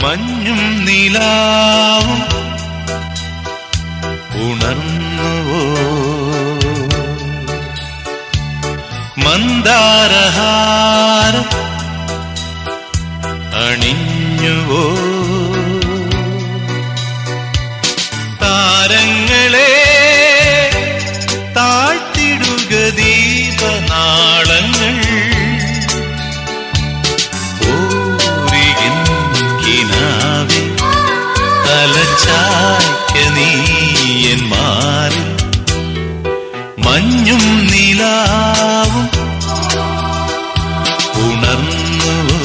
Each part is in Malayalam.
മഞ്ഞും നിലാവും ഉണർന്നുവോ മന്ദാരഹാരം അണിഞ്ഞുവോ താരങ്ങളെ താഴ്ത്തിടുക ദീപനാളങ്ങൾ ഓരികിനാവെ തലച്ചായ്ക്ക നീയൻ മാറി മഞ്ഞും നിലാവും ഉണർന്നുവോ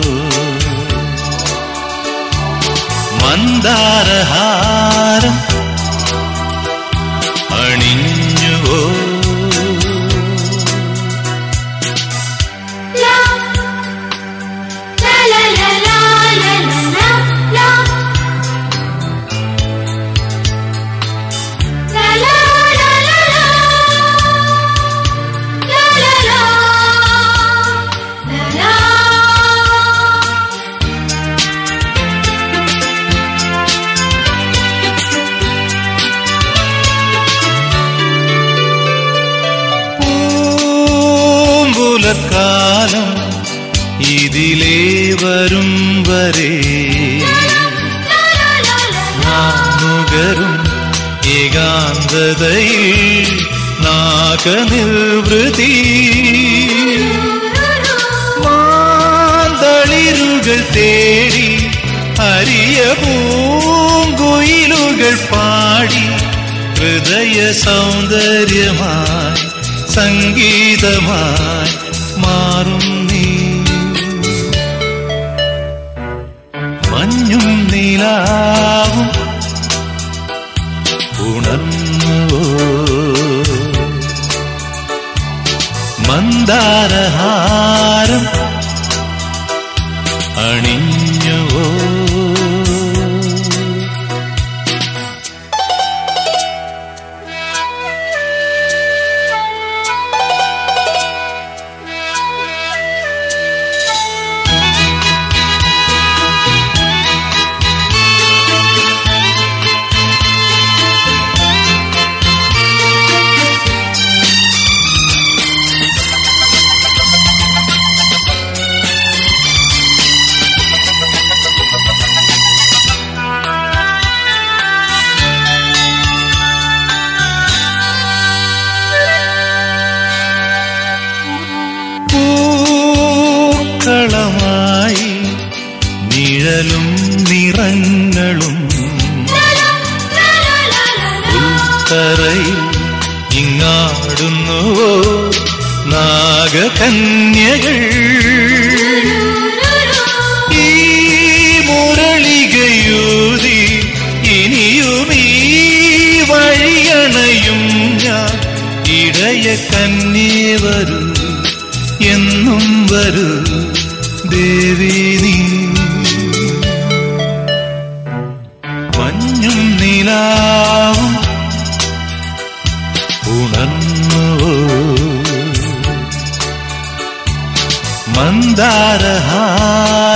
മന്ദാരഹാരം അണിഞ്ഞുവോ La la la la la la la la La la la la la La la la La la പൂമ്പുലക്കാലം ഇതിലേ വരും വരെ നാമുകരും ഏകാന്തതയിൽ നാഗനിർവൃതി മാന്തളിരുകൾ തേടി അരിയ പൂങ്കുയിലുകൾ പാടി ഹൃദയ സൗന്ദര്യമായി സംഗീതമായി മാറും നീ മഞ്ഞും നീലാവും ഉണർന്നുവോ മന്ദാരഹാരം അണിഞ്ഞുവോ പൂക്കളമായി നിഴലും നിറങ്ങളും ഉൾത്തറയിൽ ഇങ്ങാടുന്നുവോ നാഗകന്യകൾ ഈ മുരളികയൂതി ഇനിയും ഈ വഴിയണയും ഞാൻ ഇടയ കന്യേ വരൂ എന്നും വരൂ ദേവി നീ മഞ്ഞും നിലാവും ഉണർന്നുവോ മന്ദാരഹാരം